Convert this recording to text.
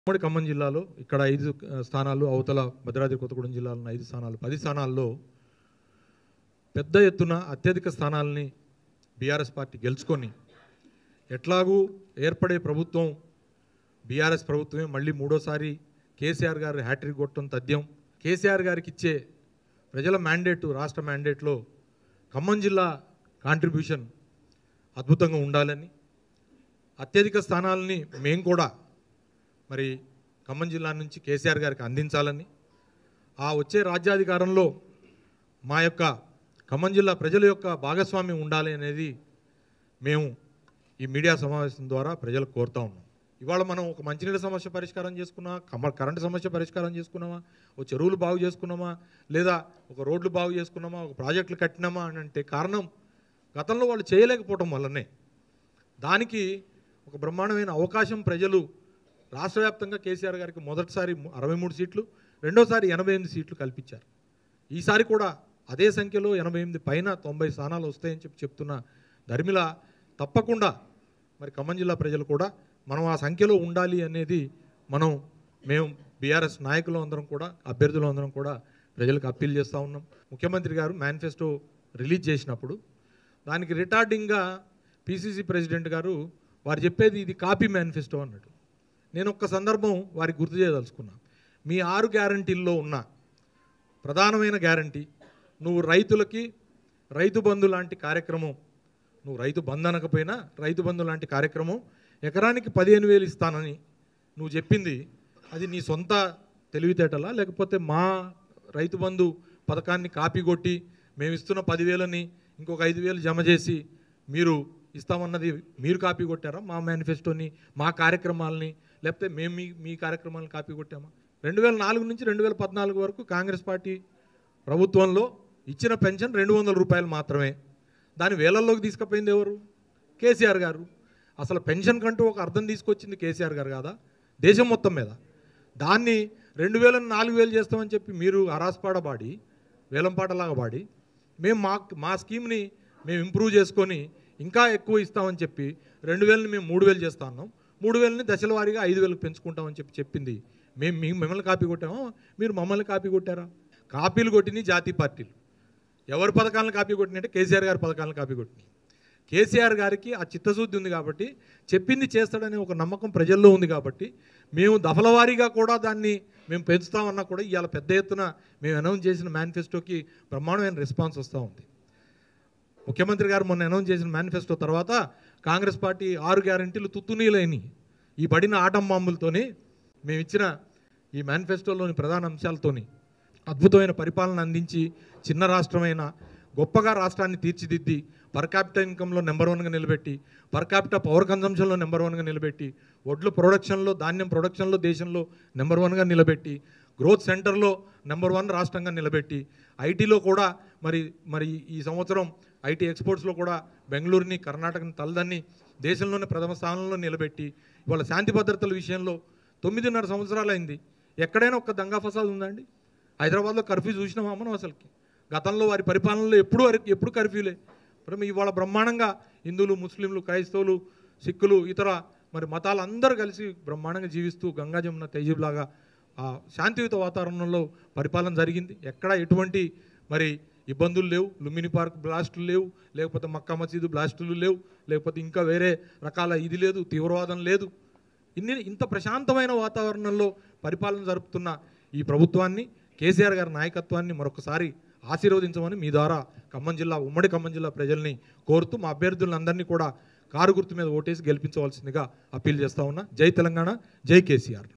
ఉమ్మడి ఖమ్మం జిల్లాలో ఇక్కడ ఐదు ఆ, స్థానాలు అవతల భద్రాద్రి కొత్తగూడెం జిల్లాలో ఉన్న ఐదు స్థానాలు పది స్థానాల్లో పెద్ద ఎత్తున అత్యధిక స్థానాలని బీఆర్ఎస్ పార్టీ గెలుచుకొని ఎట్లాగూ ఏర్పడే ప్రభుత్వం బీఆర్ఎస్ ప్రభుత్వమే మళ్ళీ మూడోసారి కేసీఆర్ గారి హ్యాట్రిక్ కొట్టడం తథ్యం కేసీఆర్ గారికి ఇచ్చే ప్రజల మ్యాండేటు రాష్ట్ర మ్యాండేట్లో ఖమ్మం జిల్లా కాంట్రిబ్యూషన్ అద్భుతంగా ఉండాలని అత్యధిక స్థానాలని మేము కూడా మరి ఖమ్మం జిల్లా నుంచి కేసీఆర్ గారికి అందించాలని ఆ వచ్చే రాజ్యాధికారంలో మా యొక్క ఖమ్మం జిల్లా ప్రజల యొక్క భాగస్వామ్యం ఉండాలి అనేది మేము ఈ మీడియా సమావేశం ద్వారా ప్రజలకు కోరుతా ఉన్నాం ఇవాళ మనం ఒక మంచినీళ్ళ సమస్య పరిష్కారం చేసుకున్నామా కమ కరెంటు సమస్య పరిష్కారం చేసుకున్నామా ఒక చెరువులు బాగు చేసుకున్నామా లేదా ఒక రోడ్లు బాగు చేసుకున్నామా ఒక ప్రాజెక్టులు కట్టినామా అని అంటే కారణం గతంలో వాళ్ళు చేయలేకపోవటం వల్లనే దానికి ఒక బ్రహ్మాండమైన అవకాశం ప్రజలు రాష్ట్ర వ్యాప్తంగా కేసీఆర్ గారికి మొదటిసారి అరవై మూడు సీట్లు రెండోసారి ఎనభై ఎనిమిది సీట్లు కల్పించారు ఈసారి కూడా అదే సంఖ్యలో ఎనభై ఎనిమిది పైన తొంభై స్థానాలు వస్తాయని చెప్పి చెప్తున్న ధర్మిల తప్పకుండా మరి ఖమ్మం జిల్లా ప్రజలు కూడా మనం ఆ సంఖ్యలో ఉండాలి అనేది మనం మేము బీఆర్ఎస్ నాయకులు అందరం కూడా అభ్యర్థులు అందరం కూడా ప్రజలకు అప్పీల్ చేస్తూ ఉన్నాం ముఖ్యమంత్రి గారు మేనిఫెస్టో రిలీజ్ చేసినప్పుడు దానికి రిటార్డింగ్గా పిసిసి ప్రెసిడెంట్ గారు వారు చెప్పేది ఇది కాపీ మేనిఫెస్టో అన్నాడు నేను ఒక్క సందర్భం వారికి గుర్తు చేయదలుచుకున్నా మీ ఆరు గ్యారంటీల్లో ఉన్న ప్రధానమైన గ్యారంటీ నువ్వు రైతులకి రైతు బంధు లాంటి కార్యక్రమం నువ్వు రైతు బంధు అనకపోయినా రైతు బంధు లాంటి కార్యక్రమం ఎకరానికి పదిహేను వేలు ఇస్తానని నువ్వు చెప్పింది అది నీ సొంత తెలివితేటలా లేకపోతే మా రైతు బంధు పథకాన్ని కాపీ కొట్టి మేము ఇస్తున్న పదివేలని ఇంకొక ఐదు వేలు జమ చేసి మీరు ఇస్తామన్నది మీరు కాపీ కొట్టారా మా మేనిఫెస్టోని మా కార్యక్రమాలని లేకపోతే మేము మీ మీ కార్యక్రమాలను కాపీ కొట్టామా రెండు వేల నాలుగు నుంచి రెండు వేల పద్నాలుగు వరకు కాంగ్రెస్ పార్టీ ప్రభుత్వంలో ఇచ్చిన పెన్షన్ రెండు వందల రూపాయలు మాత్రమే దాని వేలల్లోకి తీసుకుపోయింది ఎవరు కేసీఆర్ గారు అసలు పెన్షన్ కంటూ ఒక అర్థం తీసుకొచ్చింది కేసీఆర్ గారు కాదా దేశం మొత్తం మీద దాన్ని రెండు వేలను నాలుగు వేలు చేస్తామని చెప్పి మీరు అరాస్పాడబాడి వేలంపాటలాగా పాడి మేము మా మా స్కీమ్ని మేము ఇంప్రూవ్ చేసుకొని ఇంకా ఎక్కువ ఇస్తామని చెప్పి రెండు వేలని మేము మూడు వేలు చేస్తా ఉన్నాం మూడు వేలని దశల వారీగా ఐదు వేలకు పెంచుకుంటామని చెప్పి చెప్పింది మేము మీ మిమ్మల్ని కాపీ కొట్టామో మీరు మమ్మల్ని కాపీ కొట్టారా కాపీలు కొట్టినాయి జాతీయ పార్టీలు ఎవరి పథకాలను కాపీ కొట్టినంటే కేసీఆర్ గారి పథకాలను కాపీ కొట్టినాయి కేసీఆర్ గారికి ఆ చిత్తశుద్ధి ఉంది కాబట్టి చెప్పింది చేస్తాడనే ఒక నమ్మకం ప్రజల్లో ఉంది కాబట్టి మేము దఫలవారీగా కూడా దాన్ని మేము పెంచుతామన్నా కూడా ఇవాళ పెద్ద ఎత్తున మేము అనౌన్స్ చేసిన మేనిఫెస్టోకి బ్రహ్మాండమైన రెస్పాన్స్ వస్తూ ఉంది ముఖ్యమంత్రి గారు మొన్న అనౌన్స్ చేసిన మేనిఫెస్టో తర్వాత కాంగ్రెస్ పార్టీ ఆరు గ్యారంటీలు తుత్తునీలైన ఈ పడిన ఆటం బాంబులతోని మేము ఇచ్చిన ఈ మేనిఫెస్టోలోని ప్రధాన అంశాలతోని అద్భుతమైన పరిపాలన అందించి చిన్న రాష్ట్రమైన గొప్పగా రాష్ట్రాన్ని తీర్చిదిద్ది పర్ క్యాపిటల్ ఇన్కంలో నెంబర్ వన్గా నిలబెట్టి పర్ క్యాపిటల్ పవర్ కన్జంప్షన్లో నెంబర్ వన్గా నిలబెట్టి వడ్లు ప్రొడక్షన్లో ధాన్యం ప్రొడక్షన్లో దేశంలో నెంబర్ వన్గా నిలబెట్టి గ్రోత్ సెంటర్లో నెంబర్ వన్ రాష్ట్రంగా నిలబెట్టి ఐటీలో కూడా మరి మరి ఈ సంవత్సరం ఐటీ ఎక్స్పోర్ట్స్లో కూడా బెంగళూరుని కర్ణాటకని తలదన్ని దేశంలోనే ప్రథమ స్థానంలో నిలబెట్టి ఇవాళ శాంతి భద్రతల విషయంలో తొమ్మిదిన్నర సంవత్సరాలు అయింది ఎక్కడైనా ఒక్క దంగా ఫసాద్ ఉందండి హైదరాబాద్లో కర్ఫ్యూ చూసినామా మనం అసలుకి గతంలో వారి పరిపాలనలో ఎప్పుడు వారి- ఎప్పుడు కర్ఫ్యూలే మరి ఇవాళ బ్రహ్మాండంగా హిందువులు ముస్లింలు క్రైస్తవులు సిక్కులు ఇతర మరి మతాలు అందరూ కలిసి బ్రహ్మాండంగా జీవిస్తూ గంగా జమున తేజీలాగా ఆ శాంతియుత వాతావరణంలో పరిపాలన జరిగింది ఎక్కడ ఎటువంటి మరి ఇబ్బందులు లేవు లుంబిని పార్క్ బ్లాస్టులు లేవు లేకపోతే మక్కా మసీదు బ్లాస్టులు లేవు లేకపోతే ఇంకా వేరే రకాల ఇది లేదు తీవ్రవాదం లేదు ఇన్ని ఇంత ప్రశాంతమైన వాతావరణంలో పరిపాలన జరుపుతున్న ఈ ప్రభుత్వాన్ని కేసీఆర్ గారి నాయకత్వాన్ని మరొకసారి ఆశీర్వదించమని మీ ద్వారా ఖమ్మం జిల్లా ఉమ్మడి ఖమ్మం జిల్లా ప్రజల్ని కోరుతూ మా అభ్యర్థులందరినీ కూడా కారు గుర్తు మీద ఓటేసి గెలిపించవలసిందిగా అప్పీల్ చేస్తా ఉన్నా జై తెలంగాణ జై కేసీఆర్